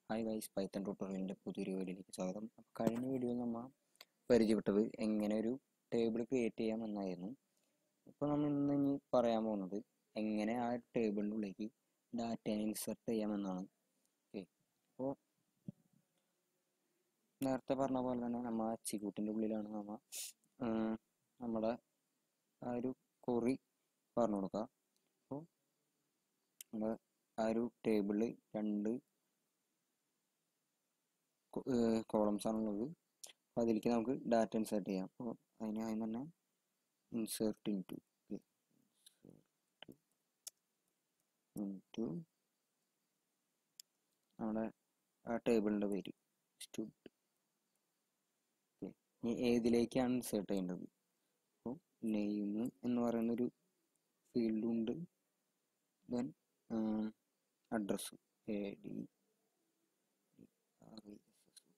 hi guys Python ട്യൂട്ടോറിയലിൻ്റെ പുതിയൊരു വീഡിയോയിലേക്ക് സ്വാഗതം അപ്പോൾ കഴിഞ്ഞ വീഡിയോയിൽ നമ്മൾ പരിചയപ്പെട്ടത് എങ്ങനെ ഒരു ടേബിൾ ക്രിയേറ്റ് ചെയ്യാം എന്നായിരുന്നു ഇപ്പോൾ നമ്മൾ ഇന്ന് ഇനി പറയാൻ പോകുന്നത് എങ്ങനെ ആ ടേബിളിൻ്റെ ഉള്ളിലേക്ക് ഡാറ്റ ഇൻസെർട്ട് ചെയ്യാമെന്നാണ് ഓക്കെ അപ്പോൾ നേരത്തെ പറഞ്ഞ പോലെ തന്നെ നമ്മൾ എക്സിക്യൂട്ടിൻ്റെ ഉള്ളിലാണ് നമ്മൾ നമ്മുടെ ആ ഒരു കുറി പറഞ്ഞു കൊടുക്കുക അപ്പോൾ നമ്മൾ ആ ഒരു ടേബിളിൽ രണ്ട് കോളംസ് ആണുള്ളത് അപ്പോൾ അതിലേക്ക് നമുക്ക് ഡാറ്റ ഇൻസേർട്ട് ചെയ്യാം അപ്പോൾ അതിന് ആദ്യം തന്നെ ഇൻസേർട്ട് ഇൻ ടു ഇൻടു നമ്മുടെ ആ ടേബിളിൻ്റെ പേര് സ്റ്റുഡ് ഇനി ഏതിലേക്കാണ് ഇൻസേർട്ട് ചെയ്യേണ്ടത് അപ്പോൾ നെയിം എന്ന് പറയുന്നൊരു ഫീൽഡുണ്ട് then address A D R E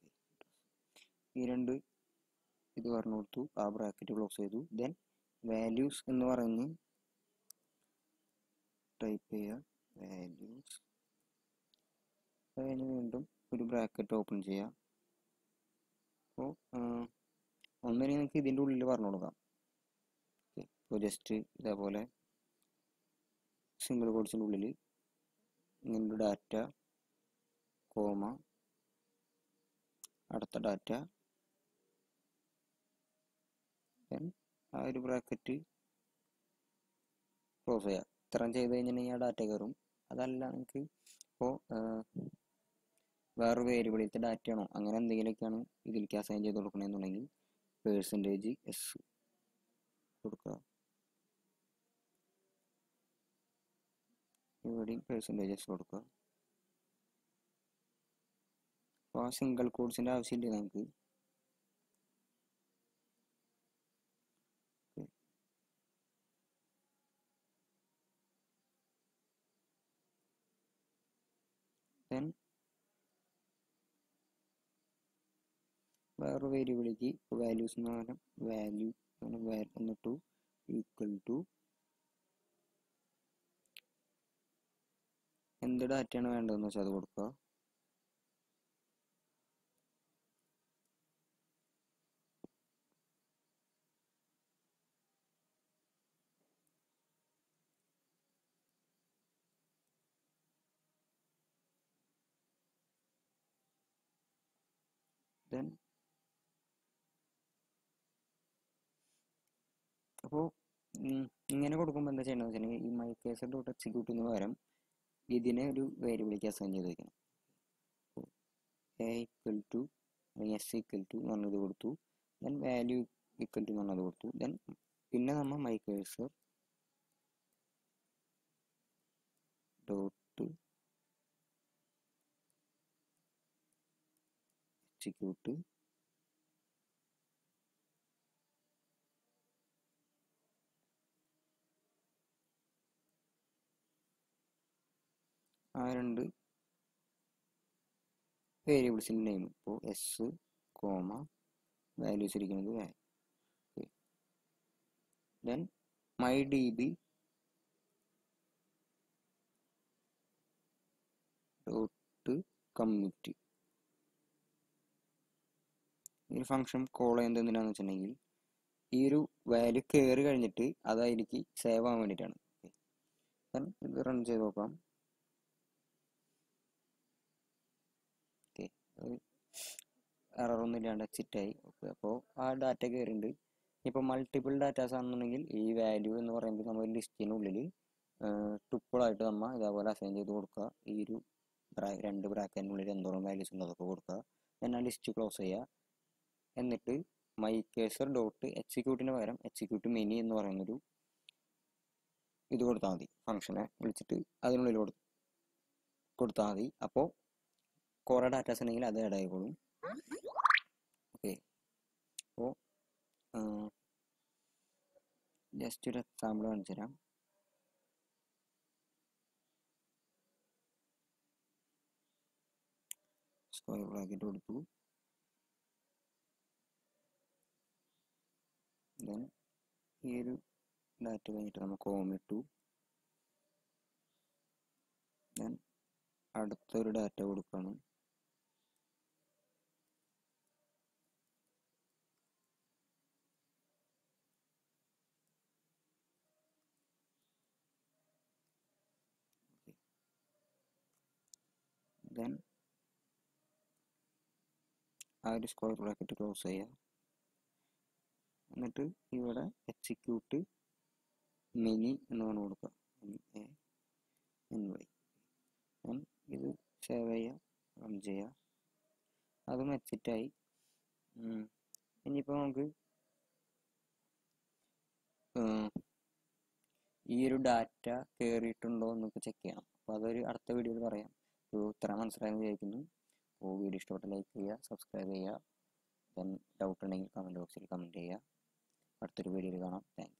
ഈ രണ്ട് ഇത് പറഞ്ഞു കൊടുത്തു ആ ബ്രാക്കറ്റ് ക്ലോസ് ചെയ്തു ദെൻ വാല്യൂസ് എന്ന് പറഞ്ഞ് ടൈപ്പ് ചെയ്യുക വാല്യൂസ് അതിന് വീണ്ടും ഒരു ബ്രാക്കറ്റ് ഓപ്പൺ ചെയ്യാം അപ്പോൾ ഒന്നിനെ നിങ്ങൾക്ക് ഇതിൻ്റെ ഉള്ളിൽ പറഞ്ഞു കൊടുക്കാം ഓക്കെ ഇപ്പോൾ ജസ്റ്റ് ഇതേപോലെ സിംഗിൾ കോഡ്സിൻ്റെ ഉള്ളിൽ ഇങ്ങനൊരു ഡാറ്റ കോമ അടുത്ത ഡാറ്റ ദെൻ ആ ഒരു ബ്രാക്കറ്റ് ക്ലോസ് ചെയ്യുക ഇത്രയും ചെയ്ത് കഴിഞ്ഞിട്ടുണ്ടെങ്കിൽ ആ ഡാറ്റ കയറും അതല്ല നിങ്ങൾക്ക് ഇപ്പോൾ വേറെ വേരിയബിളിലത്തെ ഡാറ്റ ആണോ അങ്ങനെ എന്തെങ്കിലുമൊക്കെയാണ് ഇതിലേക്ക് അസൈൻ ചെയ്ത് കൊടുക്കണമെന്നുണ്ടെങ്കിൽ പേഴ്സൻറ്റേജ് എസ് കൊടുക്കുക ഇവിടെയും പേഴ്സൻറ്റേജ് എസ് കൊടുക്കുക അപ്പോൾ ആ സിംഗിൾ കോഡ്സിൻ്റെ ആവശ്യമില്ല നമുക്ക് ദെൻ വേറെ വേരിയബിളിലേക്ക് വാല്യൂസ് എന്ന് പറഞ്ഞാൽ വാല്യൂ എന്നിട്ടു ഈക്വൽ ടു എന്ത് ഡാറ്റയാണ് വേണ്ടതെന്ന് വെച്ചാൽ അത് കൊടുക്കുക ദെൻ അപ്പോൾ ഇങ്ങനെ കൊടുക്കുമ്പോൾ എന്താ ചെയ്യണമെന്ന് വെച്ചിട്ടുണ്ടെങ്കിൽ ഈ മൈക്കേസ് ഡോട്ട് എക്സിക്യൂട്ടിന് പകരം ഇതിനെ ഒരു വേരിയബിളിലേക്ക് അസൈൻ ചെയ്ത് വെക്കണം A equal to S equal to എന്ന് പറഞ്ഞത് കൊടുത്തു ദെൻ വാല്യൂ ഈക്വൽ ടു എന്ന് പറഞ്ഞത് കൊടുത്തു ദെൻ പിന്നെ നമ്മൾ മൈക്കേഴ്സർ ഡോട്ട് എക്സിക്യൂട്ട് ആ രണ്ട് വേരിയബിൾസിൻ്റെ നെയിം ഇപ്പോൾ എസ് കോമ വാല്യൂസ് ഇരിക്കുന്നത് value then my D B dot commit ഈ ഫംഗ്ഷൻ കോൾ ചെയ്യുന്നത് എന്തിനാന്ന് വെച്ചിട്ടുണ്ടെങ്കിൽ ഈ ഒരു വാല്യൂ കയറി കഴിഞ്ഞിട്ട് അതായിരിക്കും സേവ് ആവാൻ വേണ്ടിയിട്ടാണ് ഇത് റൺ ചെയ്ത് നോക്കാം ഓക്കെ എററൊന്നും ഇല്ലാണ്ട് എക്സിറ്റായി ഓക്കെ അപ്പോൾ ആ ഡാറ്റ കയറിയിട്ടുണ്ട് ഇപ്പോൾ മൾട്ടിപ്പിൾ ഡാറ്റാസ് ആണെന്നുണ്ടെങ്കിൽ ഈ വാല്യൂ എന്ന് പറയുമ്പോൾ നമ്മൾ ലിസ്റ്റിനുള്ളിൽ ടുപ്പിളായിട്ട് നമ്മൾ ഇതേപോലെ അസൈൻ ചെയ്ത് കൊടുക്കുക ഈ ഒരു രണ്ട് ബ്രാക്കറ്റിനുള്ളിൽ എന്തോളം വാല്യൂസ് ഉണ്ടോ അതൊക്കെ കൊടുക്കുക then ആ ലിസ്റ്റ് ക്ലോസ് ചെയ്യുക എന്നിട്ട് മൈക്കേസർ ഡോട്ട് എക്സിക്യൂട്ടിന് പകരം എക്സിക്യൂട്ട് മിനി എന്ന് പറയുന്നൊരു ഇത് കൊടുത്താൽ മതി ഫംഗ്ഷനെ വിളിച്ചിട്ട് അതിനുള്ളിൽ കൊടു കൊടുത്താൽ മതി അപ്പോൾ കുറേ ഡാറ്റാസ് ഉണ്ടെങ്കിൽ അത് ആഡ് ആയിക്കോളും ഓക്കെ അപ്പോൾ ജസ്റ്റ് ഒരു എക്സാമ്പിൾ കാണിച്ചു തരാം സ്ക്വയർ ബ്രാക്കറ്റ് കൊടുത്തു ദെൻ ഈ ഒരു ഡാറ്റ കഴിഞ്ഞിട്ട് നമ്മൾ കോം ഇട്ടു ദെൻ അടുത്തൊരു ഡാറ്റ കൊടുക്കണം ദെൻ ആ ഒരു സ്ക്വയർ ബ്രാക്കറ്റ് ക്ലോസ് ചെയ്യുക എന്നിട്ട് ഇവിടെ എക്സിക്യൂട്ട് മിനി എന്ന് പറഞ്ഞു കൊടുക്കുക M A N Y then ഇത് സേവ് ചെയ്യുക റൺ ചെയ്യുക അതും എക്സിറ്റായി ഇനിയിപ്പോൾ നമുക്ക് ഈ ഒരു ഡാറ്റ കയറിയിട്ടുണ്ടോ എന്നൊക്കെ ചെക്ക് ചെയ്യണം അപ്പോൾ അതൊരു അടുത്ത വീഡിയോയിൽ പറയാം അപ്പോൾ ഇത്ര മനസ്സിലായെന്ന് വിചാരിക്കുന്നു അപ്പോൾ വീഡിയോ ഇഷ്ടപ്പെട്ട ലൈക്ക് ചെയ്യുക സബ്സ്ക്രൈബ് ചെയ്യുക ദെൻ ഡൗട്ട് ഉണ്ടെങ്കിൽ കമൻറ്റ് ബോക്സിൽ കമൻറ്റ് ചെയ്യുക അടുത്തൊരു വീഡിയോയിൽ കാണാം താങ്ക്സ്